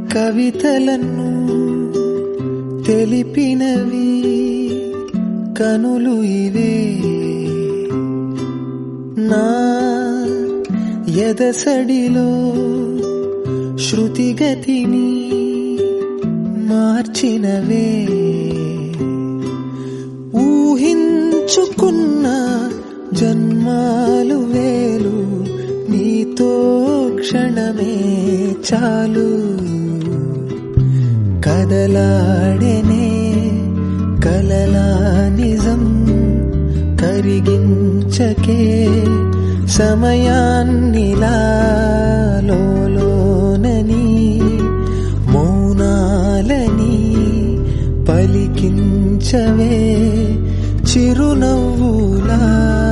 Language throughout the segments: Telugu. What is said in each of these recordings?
కవితలను తెలిపినవి కనులు ఇవే నా ఎదసడిలో శృతిగతిని మార్చినవే ఊహించుకున్న జన్మాలు వేలు నీతో క్షణమే చాలు కదలాడెనే కలలా నిజం కరిగించకే సమయాన్నిలా లోలోనని మౌనాలని పలికించవే చిరునవ్వులా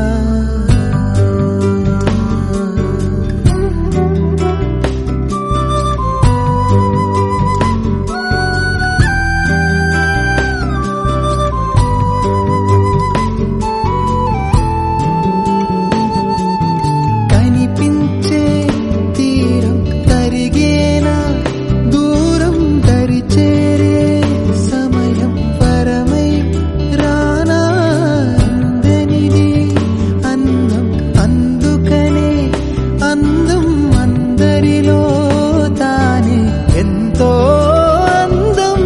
కనిపించే తీరం తరిగేనా దూరం దరి చేరే సమయం పరమై రానా అందనిది అందం అందుకనే అందం అందరిలో తానే ఎంతో అందం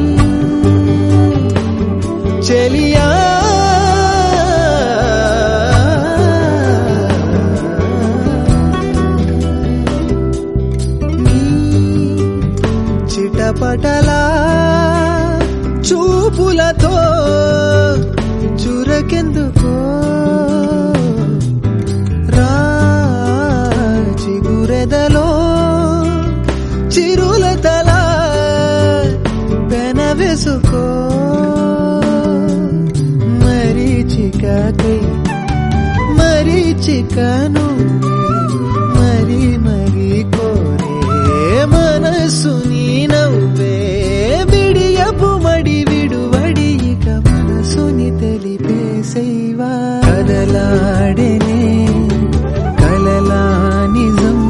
చెలియా నీ చిటపటలా చూపులతో చురకెందుకో రా చిగురెదలో చిరులతలా పెనవెసుకో మరీచికై మరీచికను మరి మరి కోరే మనసు నీ నవ్వే విడియపు మడి విడువడి ఇక మనసుని తెలిపేసేవా కదలాడెనే కలలా నిజం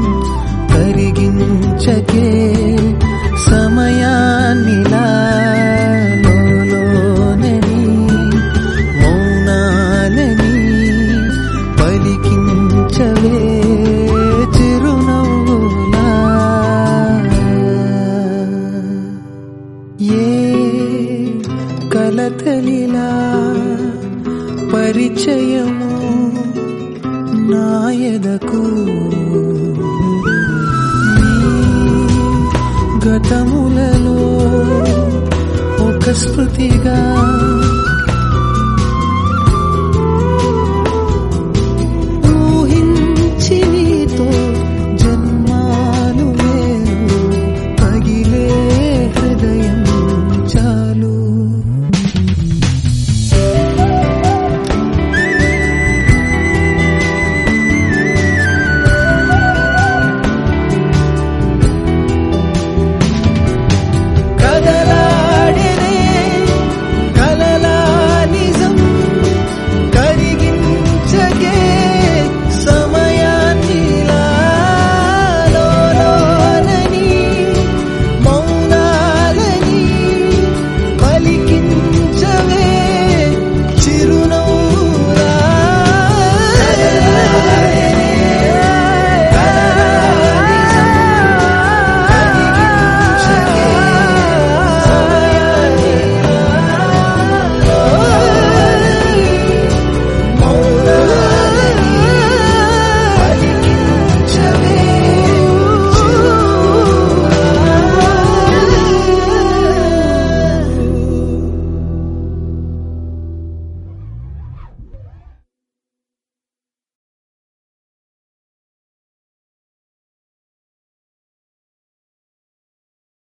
కరిగించకే సమయాన్నిలా లోలోనని మౌనాలని పలికించవే చిరునవ్వులా ఏ కలతలిలా పరిచయము నాయదకు గతములలో ఒక స్మృతిగా